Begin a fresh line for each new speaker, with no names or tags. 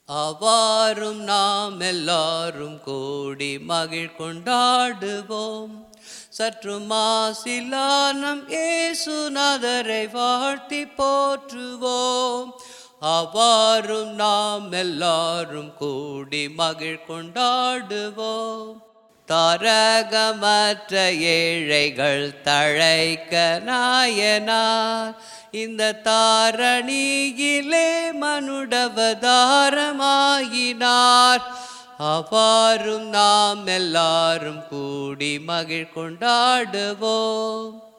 அவ்வாறும் நாம் எல்லாரும் கூடி மகிழ் கொண்டாடுவோம் சற்று மாசிலானம் ஏசுநாதரை வாழ்த்தி போற்றுவோம் அவ்வாறும் நாம் எல்லாரும் கூடி மகிழ் கொண்டாடுவோம் தரகமற்ற ஏழைகள் தழைக்க நாயனார் இந்த தாரணியிலே மனுடவதாரமாயினார் அவ்வாறும் நாம் எல்லாரும் கூடி மகிழ் கொண்டாடுவோம்